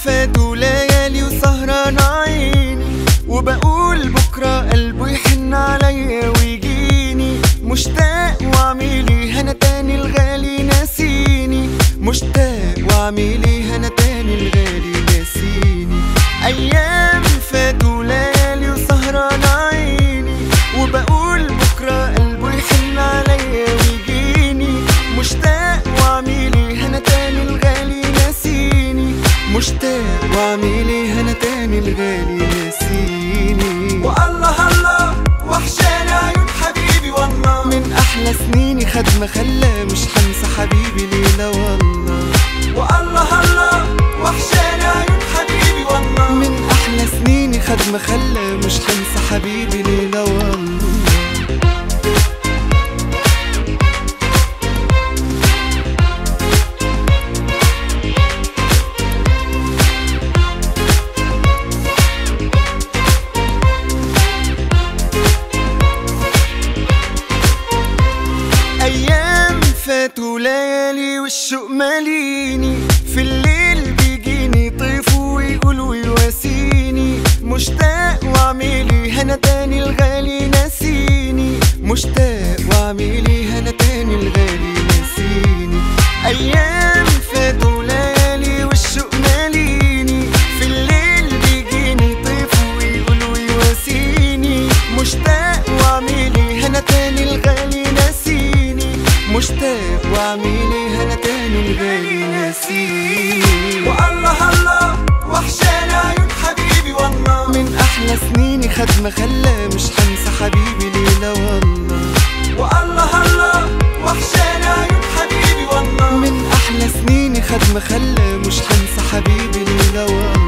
فاتوا ليالي وسهران عيني وبقول بكرة قلبه يحن عليا ويجيني مشتاق وعميلي هنا تاني الغالي ناسيني مشتاق وعميلي هنا تاني الغالي ناسيني أيام فاتوا ليالي وسهران عيني وبقول بكرة قلبه يحن عليا ويجيني مشتاق وعميلي هنا تاني الغالي ناسيني مشتاق وعميلي هنا تاني الغالي ناسيني والله الله وحشاني عيون حبيبي والله من أحلى سنيني خد ما خلى مش حنسى حبيبي ليلة والله والله الله وحشاني عيون حبيبي والله من أحلى سنيني خد ما خلى مش حنسى حبيبي ليلة والله أيام فاتوا ليالي والشوق ماليني في الليل بيجيني طيف ويقول ويواسيني مشتاق وعميلي هنا تاني الغالي ناسيني مشتاق وعميلي هنا تاني الغالي ناسيني أيام فاتوا ليالي والشوق ماليني في الليل بيجيني طيف ويقول ويواسيني مشتاق وعميلي هنا تاني الغالي ناسيني مشتاق وعميلي هنا تاني الغالي ناسيني والله الله وحشاني عيون حبيبي والله من أحلى سنيني خد ما خلى مش حنسى حبيبي ليلة والله والله الله وحشاني عيون حبيبي والله من أحلى سنيني خد ما خلى مش حنسى حبيبي ليلة والله